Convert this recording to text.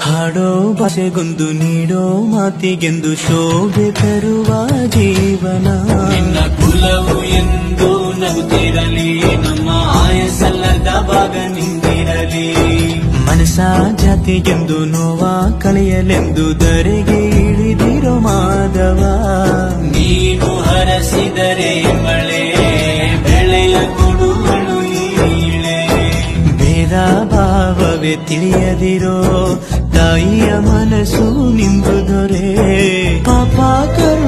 ಹಾಡೋ ಭಾಷೆಗೊಂದು ನೀಡೋ ಮಾತಿಗೆಂದು ಶೋಭೆ ತರುವ ಜೀವನ ನಿನ್ನ ಕುಲವು ಎಂದು ನಗುತ್ತಿರಲಿ ನಮ್ಮ ಆಯಸಲ್ಲದ ಭಾಗ ನಿಂದಿರಲಿ ಮನಸ ಜಾತಿಗೆಂದು ನೋವ ಕಳೆಯಲೆಂದು ಧರೆಗೆ ಇಳಿದಿರೋ ಮಾಧವ ನೀನು ಹರಸಿದರೆ ಮಳೆ ಬೆಳೆಯ ಕೊಡುವಳು ಈಳೆ ಭೇದ ಭಾವವೇ ತಿಳಿಯದಿರೋ ತಾಯಿಯ ಮನಸ್ಸು ನಿಂದು ದೊರೆ ಪಾಪ ಕರು